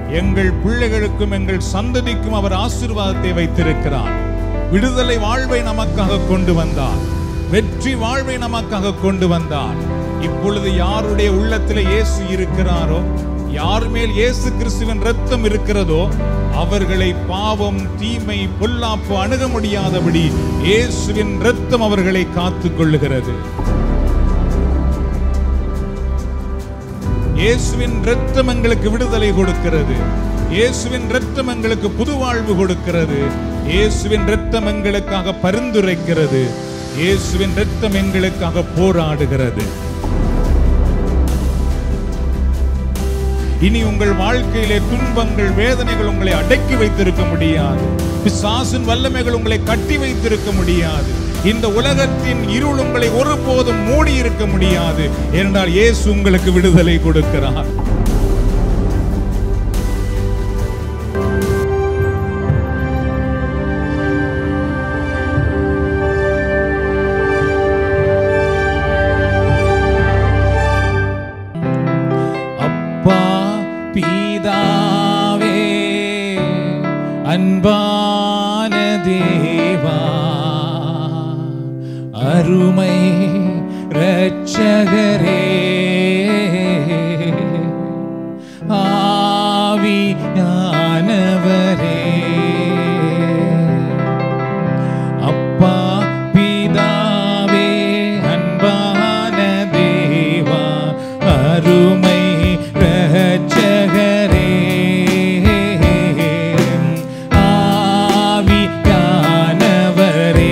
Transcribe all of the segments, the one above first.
எங்கள் பிள்ளைகளுக்கும் எங்கள் சந்ததிக்கும் அவர் ஆசீர்வாதத்தை வைத்திருக்கிறார் விடுதலை வாழ்வை நமக்காக கொண்டு வந்தார் வெற்றி வாழ்வை நமக்காக கொண்டு வந்தார் இப்பொழுது யாருடைய உள்ளத்தில் இயேசு இருக்கிறாரோ யார் மேல் இயேசு கிறிஸ்துவின் ரத்தம் இருக்கிறதோ அவர்களை பாவம் தீமை பொல்லாப்பு அணுக முடியாதபடி இயேசுவின் ரத்தம் அவர்களை காத்துக் கொள்ளுகிறது இயேசுவின் ரத்தம் எங்களுக்கு விடுதலை கொடுக்கிறது இயேசுவின் ரத்தம் எங்களுக்கு புது வாழ்வு கொடுக்கிறது இயேசுவின் ரத்தம் எங்களுக்காக பரிந்துரைக்கிறது இயேசுவின் ரத்தம் எங்களுக்காக போராடுகிறது இனி உங்கள் வாழ்க்கையிலே துன்பங்கள் வேதனைகள் உங்களை அடக்கி வைத்திருக்க முடியாது பிசாசின் வல்லமைகள் உங்களை கட்டி வைத்திருக்க முடியாது இந்த உலகத்தின் இருள் உங்களை ஒருபோதும் மூடி இருக்க முடியாது என்றால் இயேசு உங்களுக்கு விடுதலை கொடுக்கிறார் அப்பா பீதாவே அன்பான தேவா அருமை இரட்சகரே ஆவியானவரே அப்பா பிதாவே அன்பான தேவா அருமை இரட்சகரே ஆவியானவரே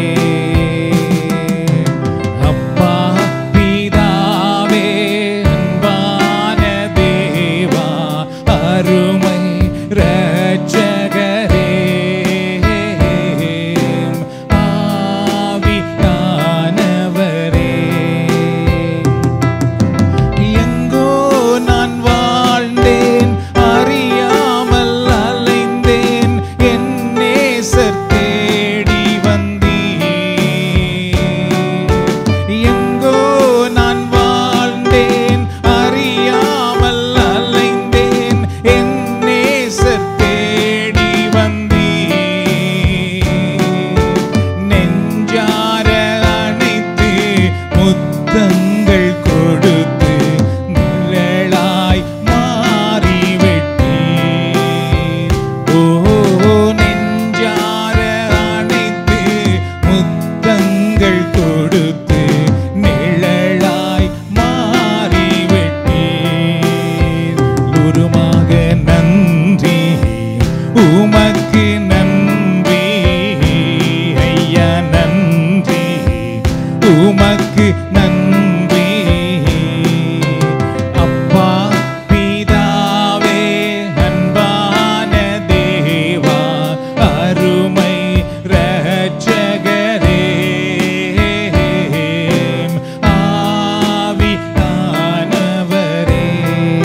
அப்பா பிதாவே அன்பான தேவா அருமை இரட்சகரே ஆவியானவரே எங்கோ நான் வாழ்ந்தேன் அறியாமல் அலைந்தேன் என் நேசர் தேடி வந்தீர் எங்கோ நான் வாழ்ந்தேன் அறியாமல் அலைந்தேன் என் நேசர் தேடி வந்தீர் நெஞ்சார அணைத்து முத்தங்கள் கொடுத்து நிழலாய் மாறிவிட்டீர் ஓ நெஞ்சார அணைத்து முத்தங்கள் கொடுத்து நிழலாய் மாறிவிட்டீர் உருமாக நன்றி உமக்கு நன்றி ஐயா நன்றி உமக்கு நன்றி அப்பா பிதாவே அன்பான தேவா அருமை இரட்சகரே ஆவியானவரே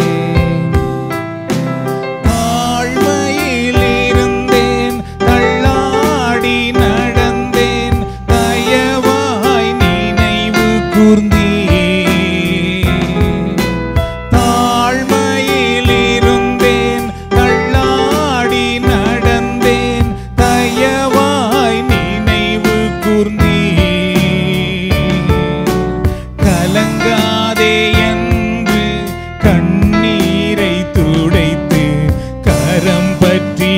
தாழ்மையில் இருந்தேன் தள்ளாடி நடந்தேன் தயவாய் நினைவு கூர்ந்தீர் தாழ்மையில் இருந்தேன் தள்ளாடி நடந்தேன் தயவாய் நினைவு கூர்ந்தீர் கலங்காதே என்று கண்ணீரை துடைத்து கரம் பற்றி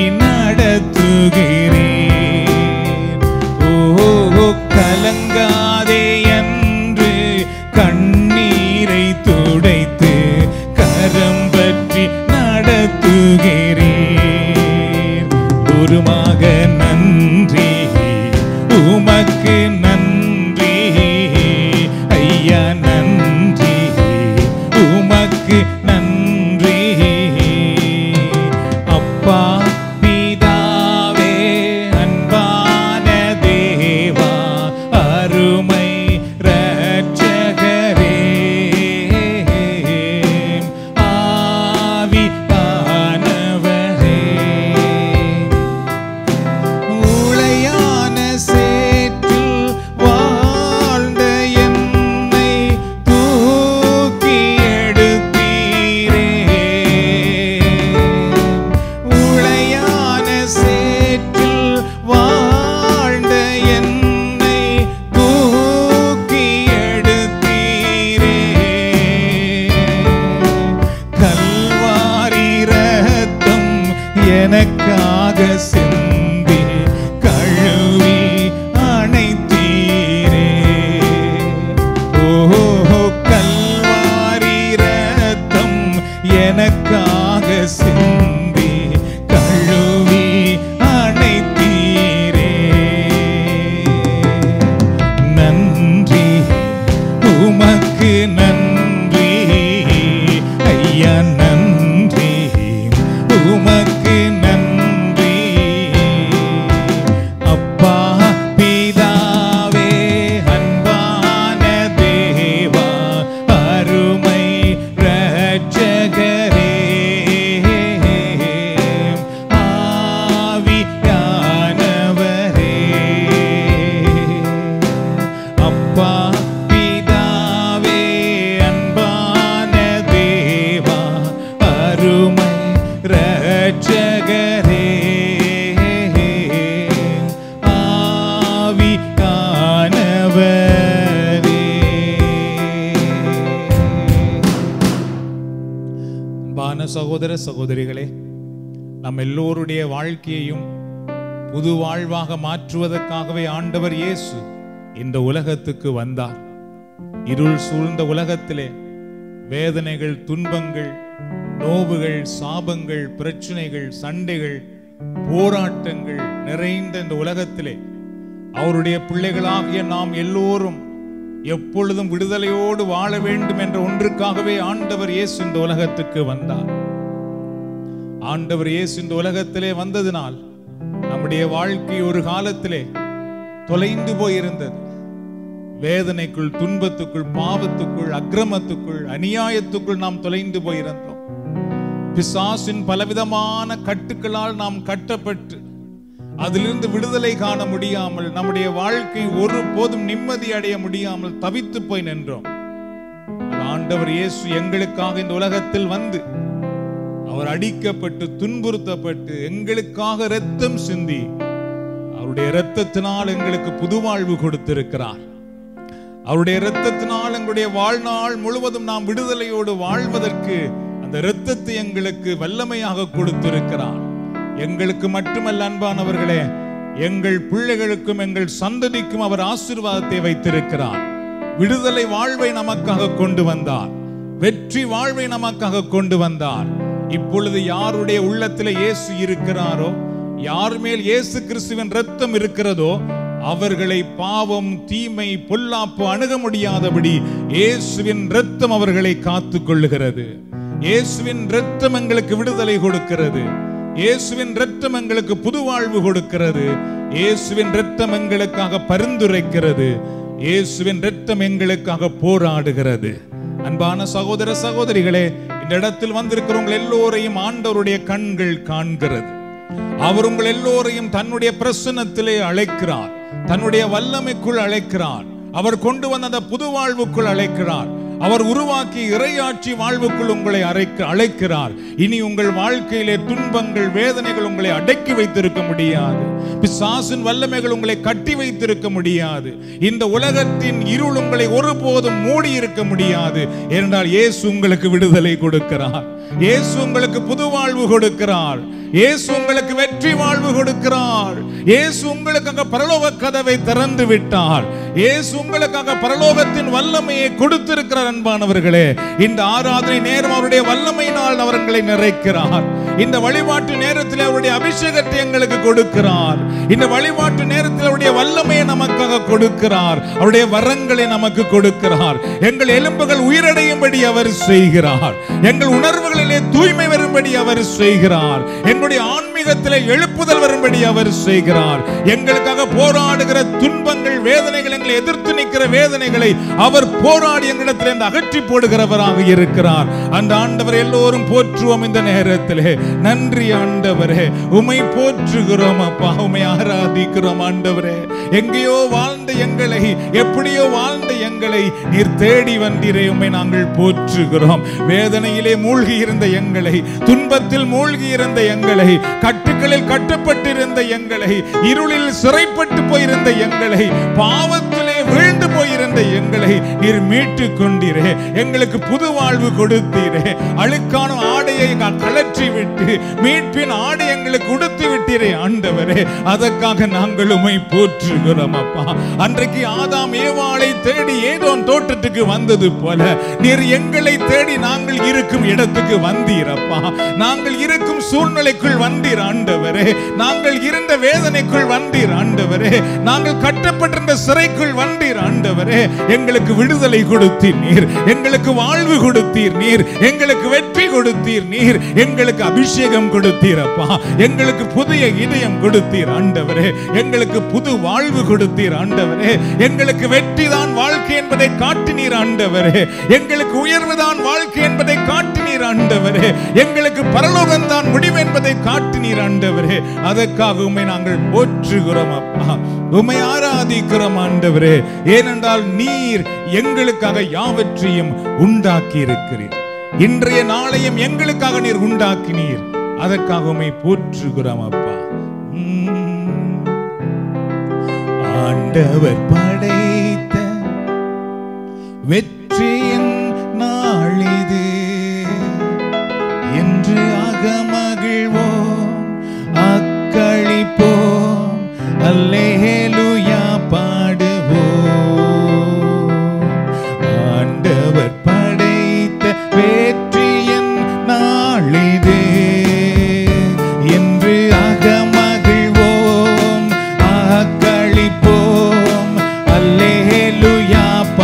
நடத்துகிறேன் ஓ கலங்காதே என்று கண்ணீரை துடைத்து கரம் பற்றி நடத்துகிறேன் உருமாக நன்றி உமக்கு நன்றி ஐயா நன்றி உமக்கு நன்றி அப்பா பிதாவே அன்பான தேவா அருமை இரட்சகரே ஆவியானவரே உளையான சேற்றில் எனக்காக சிந்தி கழுவி அணைத்தீரே ஓஹோ கல்வாரி ரத்தம் எனக்காக சிந்தி கழுவி அணைத்தீரே நன்றி உமக்கு நன்றி ஐயா நன்றி உமக்கு நன்றி அப்பா பிதாவே அன்பான தேவா அருமை ரட்சகரே ஆவியானவரே அப்பா பிதாவே அன்பான தேவா அருமை ரட்சகரே ஆவியானவரே அன்பான சகோதர சகோதரிகளே நம் எல்லோருடைய வாழ்க்கையையும் புது வாழ்வாக மாற்றுவதற்காகவே ஆண்டவர் இயேசு இந்த உலகத்துக்கு வந்தார் இருள் சூழ்ந்த உலகத்திலே வேதனைகள் துன்பங்கள் நோவுகள் சாபங்கள் பிரச்சனைகள் சண்டைகள் போராட்டங்கள் நிறைந்த இந்த உலகத்திலே அவருடைய பிள்ளைகளாகிய நாம் எல்லோரும் எப்பொழுதும் விடுதலையோடு வாழ வேண்டும் என்ற ஒன்றுக்காகவே ஆண்டவர் இயேசு இந்த உலகத்துக்கு வந்தார் ஆண்டவர் இயேசு இந்த உலகத்திலே வந்ததினால் நம்முடைய வாழ்க்கை ஒரு காலத்திலே தொலைந்து போயிருந்தது வேதனைக்குள் துன்பத்துக்குள் பாவத்துக்குள் அக்கிரமத்துக்குள் அநியாயத்துக்குள் நாம் தொலைந்து போயிருந்தோம் பிசாசின் பலவிதமான கட்டுக்களால் நாம் கட்டப்பட்டு அதிலிருந்து விடுதலை காண முடியாமல் நம்முடைய வாழ்க்கை ஒருபோதும் நிம்மதி அடைய முடியாமல் தவித்து போய் நின்றோம் ஆண்டவர் இயேசு எங்களுக்காக இந்த உலகத்தில் வந்து அவர் அடிக்கப்பட்டு துன்புறுத்தப்பட்டு எங்களுக்காக இரத்தம் சிந்தி அவருடைய இரத்தத்தினால் எங்களுக்கு புது வாழ்வு கொடுத்திருக்கிறார் அவருடைய இரத்தத்தினால் எங்களுடைய வாழ்நாள் முழுவதும் நாம் விடுதலையோடு வாழ்வதற்கு அந்த இரத்தத்தை எங்களுக்கு வல்லமையாக கொடுத்திருக்கிறார் எங்களுக்கு மட்டுமல்ல அன்பானவர்களே எங்கள் பிள்ளைகளுக்கும் எங்கள் சந்ததிக்கும் அவர் ஆசீர்வாதத்தை வைத்திருக்கிறார் விடுதலை வாழ்வை நமக்காக கொண்டு வந்தார் வெற்றி வாழ்வை நமக்காக கொண்டு வந்தார் இப்பொழுது யாருடைய உள்ளத்தில் இயேசு இருக்கிறாரோ யார் மேல் இயேசு கிறிஸ்துவின் ரத்தம் இருக்கிறதோ அவர்களை பாவம் தீமை பொல்லாப்பு அணுக முடியாதபடி இயேசுவின் ரத்தம் அவர்களை காத்துக் கொள்ளுகிறது இயேசுவின் ரத்தம் எங்களுக்கு விடுதலை கொடுக்கிறது இயேசுவின் ரத்தம் எங்களுக்கு புது வாழ்வு கொடுக்கிறது இயேசுவின் ரத்தம் எங்களுக்காக பரிந்துரைக்கிறது இயேசுவின் ரத்தம் எங்களுக்காக போராடுகிறது அன்பான சகோதர சகோதரிகளே இந்த இடத்தில் வந்திருக்கிறவங்க எல்லோரையும் ஆண்டவருடைய கண்கள் காண்கிறது அவர் உங்கள் எல்லோரையும் தன்னுடைய பிரசன்னத்திலே அழைக்கிறார் தன்னுடைய வல்லமைக்குள் அழைக்கிறார் அவர் கொண்டு வந்த அந்த புது வாழ்வுக்குள் அழைக்கிறார் அவர் உருவாக்கி இறையாட்சி வாழ்வுக்குள் உங்களை அழைக்க அழைக்கிறார் இனி உங்கள் வாழ்க்கையிலே துன்பங்கள் வேதனைகள் உங்களை அடக்கி வைத்திருக்க முடியாது பிசாசின் வல்லமைகள் உங்களை கட்டி வைத்திருக்க முடியாது இந்த உலகத்தின் இருள் உங்களை ஒருபோதும் மூடி இருக்க முடியாது ஏனென்றால் இயேசு உங்களுக்கு விடுதலை கொடுக்கிறார் இயேசு உங்களுக்கு புது வாழ்வு கொடுக்கிறார் இயேசு உங்களுக்கு வெற்றி வாழ்வு கொடுக்கிறார் இயேசு உங்களுக்காக பரலோக கதவை திறந்து விட்டார் இயேசு உங்களுக்காக பரலோகத்தின் வல்லமையை கொடுத்திருக்கிறார் அன்பானவர்களே இந்த ஆராதனை நேரம் அவருடைய வல்லமையினால் அவர்களை நிறைக்கிறார் இந்த வழிபாட்டு நேரத்தில் அவருடைய அபிஷேகத்தை எங்களுக்கு கொடுக்கிறார் இந்த வழிபாட்டு நேரத்தில் அவருடைய வல்லமையை நமக்காக கொடுக்கிறார் அவருடைய வரங்களை நமக்கு கொடுக்கிறார் எங்கள் எலும்புகள் உயிரடையும்படி அவர் செய்கிறார் எங்கள் உணர்வுகளிலே தூய்மை வரும்படி அவர் செய்கிறார் எங்களுடைய ஆன்மீகத்திலே எழுப்புதல் வரும்படி அவர் செய்கிறார் எங்களுக்காக போராடுகிற துன்பங்கள் வேதனைகள் எங்களை எதிர்த்து நிற்கிற வேதனைகளை அவர் போராடி எங்களிடத்தில் இருந்து அகற்றி போடுகிறவராக இருக்கிறார் அந்த ஆண்டவர் எல்லோரும் போற்றுவோம் இந்த நேரத்திலே நன்றி ஆண்டவரே உமை போற்றுகிறோம் அப்பா உமை ஆராதிக்கிறோம் ஆண்டவரே எங்கேயோ வாழ்ந்த எங்களை எப்படியோ வாழ்ந்த எங்களை நீர் தேடி வந்தீரே உம்மை நாங்கள் போற்றுகிறோம் வேதனையிலே மூழ்கி இருந்த எங்களை துன்பத்தில் மூழ்கி இருந்த எங்களை கட்டுக்களில் கட்டப்பட்டிருந்த எங்களை இருளில் சிறைப்பட்டு போயிருந்த எங்களை பாவத்திலே வீழ்ந்து போயிருந்த கிடந்த எங்களை நீர் மீட்டு கொண்டீரே எங்களுக்கு புது வாழ்வு கொடுத்தீரே அழுக்கான ஆடையை க- கழற்றி விட்டு மீட்பின் ஆடை எங்களுக்கு உடுத்து விட்டீரே ஆண்டவரே அதற்காக நாங்கள் உமை போற்றுகிறோம் அப்பா அன்றைக்கு ஆதாம் ஏவாளை தேடி ஏதோ தோட்டத்துக்கு வந்தது போல நீர் எங்களை தேடி நாங்கள் இருக்கும் இடத்துக்கு வந்தீரப்பா நாங்கள் இருக்கும் சூழ்நிலைக்குள் வந்தீர் ஆண்டவரே நாங்கள் இருந்த வேதனைக்குள் வந்தீர் ஆண்டவரே நாங்கள் கட்டப்பட்டிருந்த சிறைக்குள் வந்தீர் ஆண்டவரே எங்களுக்கு விடுதலை கொடுத்தீர் நீர் எங்களுக்கு வாழ்வு கொடுத்தீர் நீர் எங்களுக்கு வெற்றி கொடுத்தீர் நீர் எங்களுக்கு அபிஷேகம் கொடுத்தீர் அப்பா எங்களுக்கு புதிய இதயம் கொடுத்தீர் ஆண்டவரே எங்களுக்கு புது வாழ்வு கொடுத்தீர் ஆண்டவரே எங்களுக்கு வெற்றி தான் வாழ்க்கை என்பதை காட்டினீர் ஆண்டவரே எங்களுக்கு உயர்வுதான் வாழ்க்கை என்பதை காட்டினீர் ஆண்டவரே எங்களுக்கு பரலோகம் தான் முடிவு என்பதை காட்டினீர் ஆண்டவரே அதற்காக உம்மை நாங்கள் போற்றுகிறோம் அப்பா உம்மை ஆராதிக்கிறோம் ஆண்டவரே ஏனென்றால் நீர் எங்களுக்காக யாவற்றையும் உண்டாக்கி இருக்கிறீர் இன்றைய நாளையும் எங்களுக்காக நீர் உண்டாக்கினீர் அதற்காக உம்மை போற்றுகிறோம் அப்பா உம். ஆண்டவர் படைத்த வெற்றியின் நாளிது என்று அகமகிழ்வோம் அக்களிப்போம் அல்லேலூயா பாடுவோம் ஆண்டவர் படைத்த வெற்றியின் நாளிது என்று அகமகிழ்வோம் அக்களிப்போம் அல்லேலூயா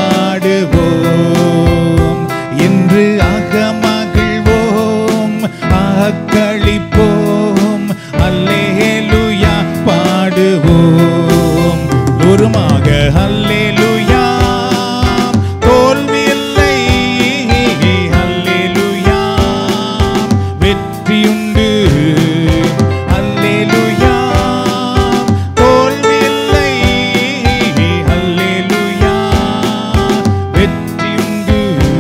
பாடுவோம் என்று அகமகிழ்வோம் அக்களிப்போம் அல்லேலூயா பாடுவோம் உருமாக அல்லேலூயா தோல்வியில்லை அல்லேலூயா வெற்றியுண்டு அல்லேலூயா தோல்வியில்லை அல்லேலூயா வெற்றியுண்டு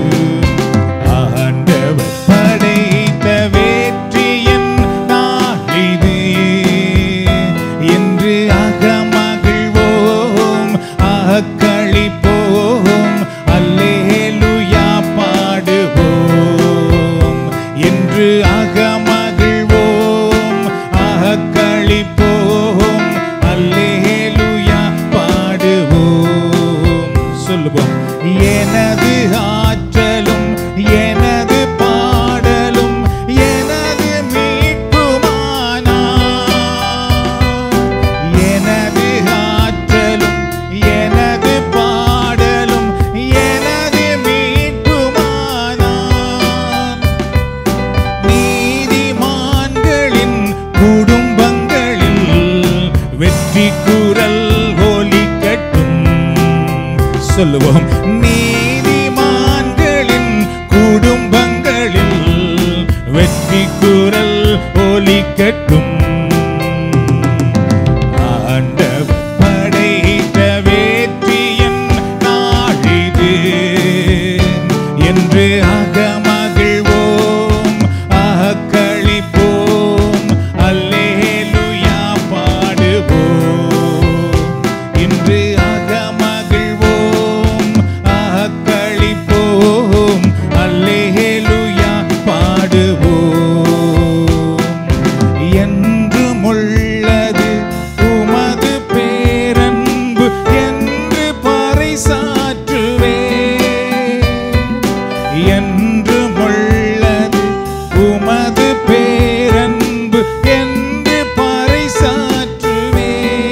ஆண்டவர் படைத்த வெற்றியின் நாளிது என்று அகமகிழ்வோம் அக்களிப்போம் அல்லேலூயா பாடுவோம் என்று அகமகிழ்வோம் அக்களிப்போம் அல்லேலூயா பாடுவோம் சொல்லுவோம் எனது ஆற்றலும் எனது பாடலும் எனது மீட்புமானா எனது ஆற்றலும் எனது பாடலும் எனது மீட்புமானா நீதிமான்களின் குடும்பங்களில் வெற்றி குரல் ஒலிக்கட்டும் சொல்லுவோம் நீதிமான்களின் குடும்பங்களில் வெற்றி குரல் ஒலிக்கட்டும் ஆண்டவர் படைத்த வேற்றியின் நாழிது என்று அகமகிழ்வோம் அக்களிப்போம் அல்லேலூயா பாடுவோம் இன்று அகமகிழ்வோம் அக்களிப்போம் அல்லேலூயா பாடுவோம் என்றும் உள்ளது உமது பேரன்பு என்று பறைசாற்றுவே என்றும் உள்ளது உமது பேரன்பு என்று பறைசாற்றுவே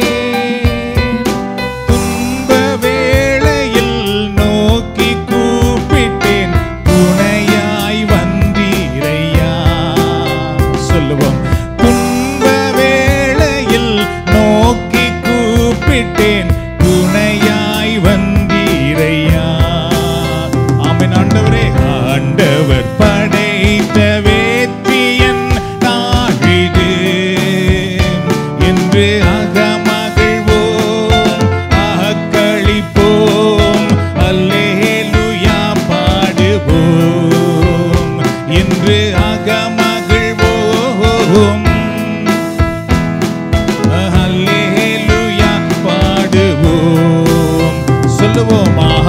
துன்ப வேளையில் நோக்கி கூப்பிட்டேன் துணையாய் வந்தீரையா சொல்லுவோம் துன்ப வேளையில் நோக்கி கூப்பிட்டேன் துணையாய் வந்தீரையா ஆமென் ஆண்டவரே ஆண்டவர் படைத்த வேற்றியன் நாழிது என்று அகமகிழ்வோம் அக்களிப்போம் அல்லேலூயா பாடுவோம் என்று அகமகிழ்வோம் அல்லேலூயா பாடுவோம் சொல்லுவோமா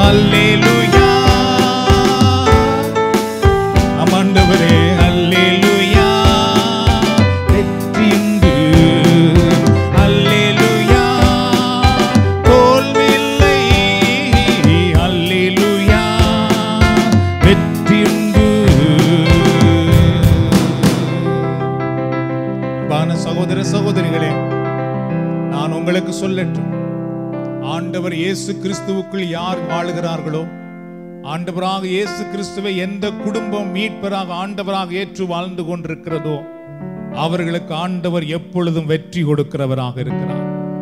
அன்பான சகோதர சகோதரிகளே நான் உங்களுக்கு சொல்லட்டும் ஆண்டவர் இயேசு கிறிஸ்துவுக்குள் யார் வாழுகிறார்களோ ஆண்டவராக இயேசு கிறிஸ்துவை எந்த குடும்பம் மீட்பராக ஆண்டவராக ஏற்று வாழ்ந்து கொண்டிருக்கிறதோ அவர்களுக்கு ஆண்டவர் எப்பொழுதும் வெற்றி கொடுக்கிறவராக இருக்கிறார்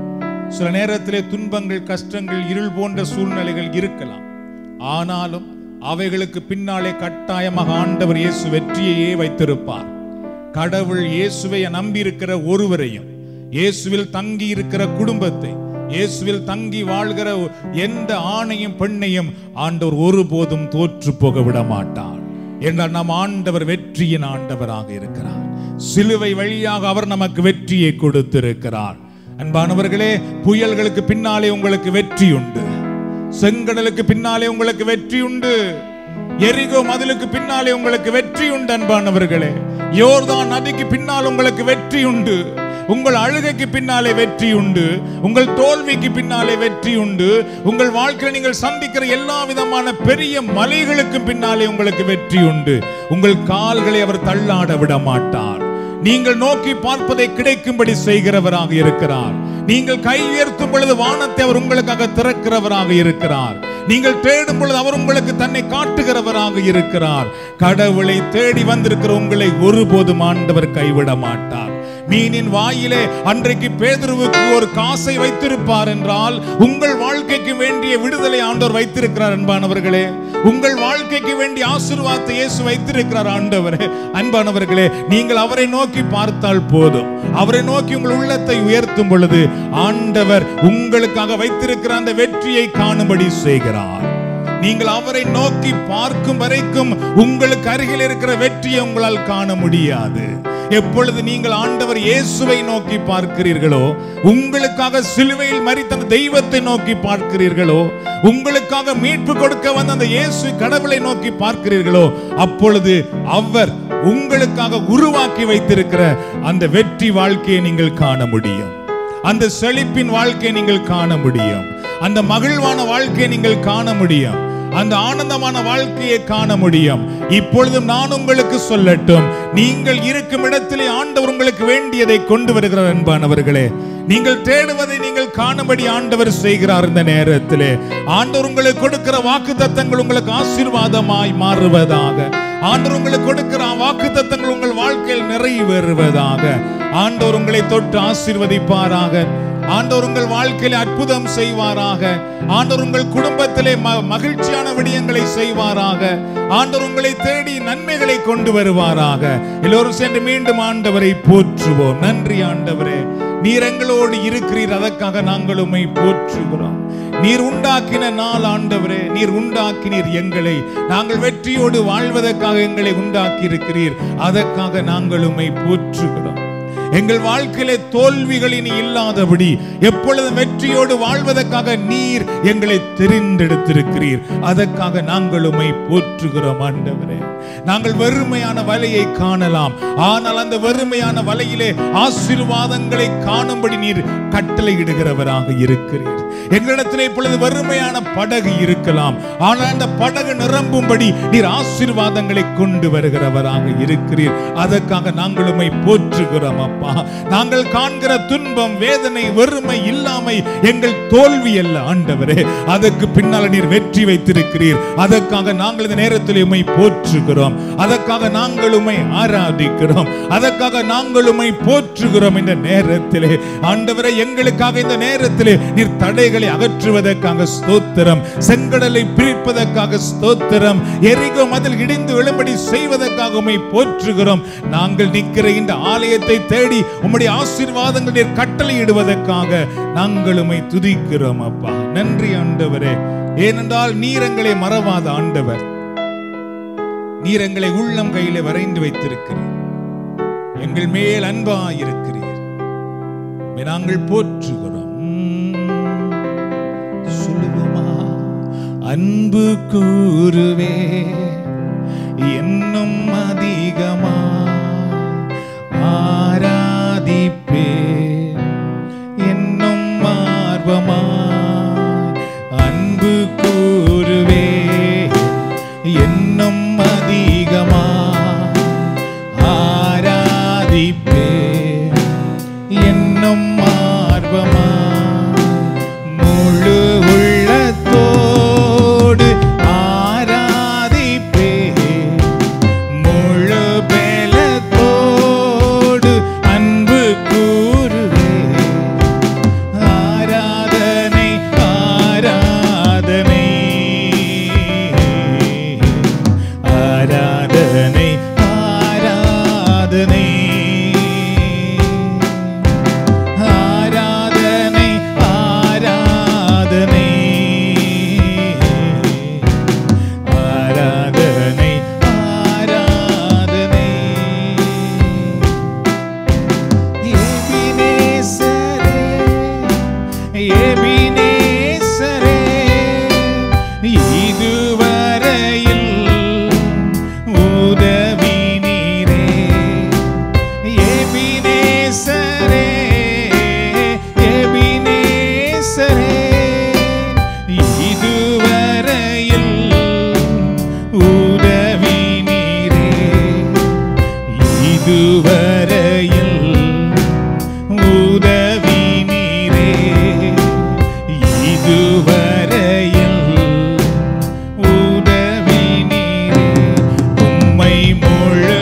சில நேரத்திலே துன்பங்கள் கஷ்டங்கள் இருள் போன்ற சூழ்நிலைகள் இருக்கலாம் ஆனாலும் அவைகளுக்கு பின்னாலே கட்டாயமாக ஆண்டவர் இயேசு வெற்றியையே வைத்திருப்பார் கடவுள் இயேசுவை நம்பியிருக்கிற ஒருவரையும் இயேசுவில் தங்கி இருக்கிற குடும்பத்தை இயேசுவில் தங்கி வாழ்கிற எந்த ஆணையும் பெண்ணையும் ஆண்டவர் ஒருபோதும் தோற்று போக விட மாட்டார் என்றால் நம் ஆண்டவர் வெற்றியின் ஆண்டவராக இருக்கிறார் சிலுவை வழியாக அவர் நமக்கு வெற்றியை கொடுத்திருக்கிறார் அன்பானவர்களே புயல்களுக்கு பின்னாலே உங்களுக்கு வெற்றி உண்டு செங்கடலுக்கு பின்னாலே உங்களுக்கு வெற்றி உண்டு எரிகோ மதிலுக்கு பின்னாலே உங்களுக்கு வெற்றி உண்டு அன்பானவர்களே யோர்தான் நதிக்கு பின்னால் உங்களுக்கு வெற்றி உண்டு உங்கள் அழுகைக்கு பின்னாலே வெற்றி உண்டு உங்கள் தோல்விக்கு பின்னாலே வெற்றி உண்டு உங்கள் வாழ்க்கையில் நீங்கள் சந்திக்கிற எல்லா விதமான பெரிய மலைகளுக்கு பின்னாலே உங்களுக்கு வெற்றி உண்டு உங்கள் கால்களை அவர் தள்ளாட விட மாட்டார் நீங்கள் நோக்கி பார்ப்பதை கிடைக்கும்படி செய்கிறவராக இருக்கிறார் நீங்கள் கை உயர்த்தும் பொழுது வானத்தை அவர் உங்களுக்காக திறக்கிறவராக இருக்கிறார் நீங்கள் தேடும் பொழுது அவர் உங்களுக்கு தன்னை காட்டுகிறவராக இருக்கிறார் கடவுளை தேடி வந்திருக்கிற உங்களை ஒருபோதும் ஆண்டவர் கைவிட மாட்டார் மீனின் வாயிலே அன்றைக்கு பேதுருவுக்கு ஒரு காசை வைத்திருப்பார் என்றால் உங்கள் வாழ்க்கைக்கு வேண்டிய விடுதலை ஆண்டவர் வைத்திருக்கிறார் அன்பானவர்களே உங்கள் வாழ்க்கைக்கு வேண்டிய ஆசீர்வாதத்தை இயேசு வைத்திருக்கிறார் ஆண்டவரே அன்பானவர்களே நீங்கள் அவரை நோக்கி பார்த்தால் போதும் அவரை நோக்கி உங்கள் உள்ளத்தை உயர்த்தும் பொழுது ஆண்டவர் உங்களுக்காக வைத்திருக்கிற அந்த வெற்றியை காணும்படி செய்கிறார் நீங்கள் அவரை நோக்கி பார்க்கும் வரைக்கும் உங்களுக்கு அருகில் இருக்கிற வெற்றியை உங்களால் காண முடியாது எப்பொழுது நீங்கள் ஆண்டவர் இயேசுவை நோக்கி பார்க்கிறீர்களோ உங்களுக்காக சிலுவையில் மறித்த அந்த தெய்வத்தை நோக்கி பார்க்கிறீர்களோ உங்களுக்காக மீட்பு கொடுக்க வந்த அந்த இயேசு கடவுளை நோக்கி பார்க்கிறீர்களோ அப்பொழுது அவர் உங்களுக்காக உருவாக்கி வைத்திருக்கிற அந்த வெற்றி வாழ்க்கையை நீங்கள் காண முடியும் அந்த செழிப்பின் வாழ்க்கையை நீங்கள் காண முடியும் அந்த மகிழ்வான வாழ்க்கையை நீங்கள் காண முடியும் அந்த ஆனந்தமான வாழ்க்கையை காண முடியும் இப்பொழுதும் நான் உங்களுக்கு சொல்லட்டும் நீங்கள் இருக்கும் இடத்திலே ஆண்டவர் உங்களுக்கு வேண்டியதை கொண்டு வருகிறார் அன்பானவர்களே நீங்கள் தேடுவதை நீங்கள் காணும்படி ஆண்டவர் செய்கிறார் இந்த நேரத்திலே ஆண்டவர் உங்களுக்கு கொடுக்கிற வாக்கு தத்தங்கள் உங்களுக்கு ஆசீர்வாதமாய் மாறுவதாக ஆண்டவர் உங்களுக்கு கொடுக்கிற வாக்கு தத்தங்கள் உங்கள் வாழ்க்கையில் நிறைவேறுவதாக ஆண்டவர் உங்களை தொட்டு ஆசீர்வதிப்பாராக ஆண்டவர் உங்கள் வாழ்க்கையில அற்புதம் செய்வாராக ஆண்டவர் உங்கள் குடும்பத்திலே ம- மகிழ்ச்சியான விடயங்களை செய்வாராக ஆண்டவர் உங்களை தேடி நன்மைகளை கொண்டு வருவாராக எல்லோரும் சென்று மீண்டும் ஆண்டவரை போற்றுவோம் நன்றி ஆண்டவரே நீர் எங்களோடு இருக்கிறீர் அதற்காக நாங்கள் உம்மை போற்றுகிறோம் நீர் உண்டாக்கின நாள் ஆண்டவரே நீர் உண்டாக்கினீர் எங்களை நாங்கள் வெற்றியோடு வாழ்வதற்காக எங்களை உண்டாக்கி இருக்கிறீர் அதற்காக நாங்கள் உம்மை போற்றுகிறோம் எங்கள் வாழ்க்கையிலே தோல்விகள் இனி இல்லாதபடி எப்பொழுதும் வெற்றியோடு வாழ்வதற்காக நீர் எங்களை தெரிந்தெடுத்திருக்கிறீர் அதற்காக நாங்கள் உம்மை போற்றுகிறோம் ஆண்டவரே நாங்கள் வெறுமையான வலையை காணலாம் ஆனால் அந்த வெறுமையான வலையிலே ஆசீர்வாதங்களை காணும்படி நீர் கட்டளையிடுகிறவராக இருக்கிறீர் எங்களிடத்திலே இப்பொழுது வெறுமையான படகு இருக்கலாம் ஆனால் அந்த படகு நிரம்பும்படி நீர் ஆசீர்வாதங்களை கொண்டு வருகிறவராக இருக்கிறீர் அதற்காக நாங்கள் உம்மை போற்றுகிறோம் அப்பா நாங்கள் காண்கிற துன்பம் வேதனை வெறுமை இல்லாமை எங்கள் தோல்வி அல்ல ஆண்டவரே அதற்கு பின்னால் நீர் வெற்றி வைத்திருக்கிறீர் அதற்காக நாங்கள் இந்த நேரத்தில் உம்மை போற்றுகிறோம் அதற்காக நாங்கள் உம்மை ஆராதிக்கிறோம் அதற்காக நாங்கள் உம்மை போற்றுகிறோம் இந்த நேரத்திலே ஆண்டவரை எங்களுக்காக இந்த நேரத்திலே நீர் தடைகளை அகற்றுவதற்காக ஸ்தோத்திரம் செங்கடலை பிரிப்பதற்காக ஸ்தோத்திரம் எரிகோ மதில் இடிந்து விழும்படி செய்வதற்காக உம்மை போற்றுகிறோம் நாங்கள் நிற்கிற இந்த ஆலயத்தை தேடி உம்முடைய ஆசீர்வாதங்கள் நீர் கட்டளையிடுவதற்காக நாங்கள் உம்மை துதிக்கிறோம் அப்பா நன்றி ஆண்டவரே ஏனென்றால் நீர் எங்களை மறவாத ஆண்டவர் நீர் எங்களை உள்ளம் கையிலே வரைந்து வைத்திருக்கிறீர் எங்கள் மேல் அன்பா இருக்கிறீர் உம்மை நாங்கள் போற்றுகிறோம் சொல்லுவோமா அன்பு கூறுவே என்னும் அதிகமா ஆராதிப்பே என்னும் ஆர்வமா அன்பு கூறுவே என்னும் அதிகமா ஆராதிப்பே நானும் ஆர்வமா முழு உள்ளத்தோடு ஆராதிப்பே முழு பலத்தோடு அன்பு கூறுவே ஆராதனை ஆராதனை ஆராதனை ஆராதனை ஆராதனை ஆராதனை ஆராதனை ஆராதனை எபினேசரே எபினேசரே இதுவரையில் உதவி நீரே எபினேசரே எபினேசரே இதுவரையில் உதவி நீரே இதுவரையில் உதவி நீரே இதுவரையில் உதவி நீரே உம்மை முழு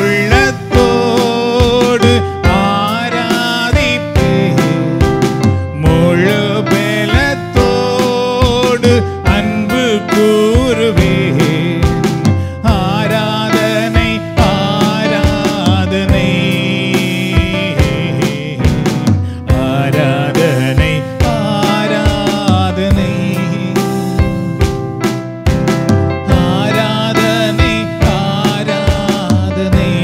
உள்ளத்தோடு ஆராதிப்பே முழு பலத்தோடு அன்பு கூறுவேன் ஆராதனை ஆராதனை ஆராதனை ஆராதனை ஆராதனை ஆராதனை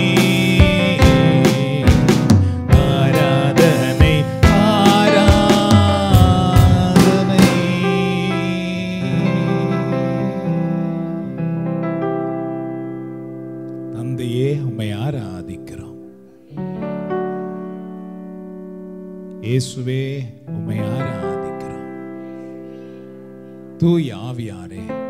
ஆராதனை ஆராதனை தந்தையே உம்மை ஆராதிக்கிறோம் இயேசுவே உம்மை ஆராதிக்கிறோம் தூய் ஆவியாரே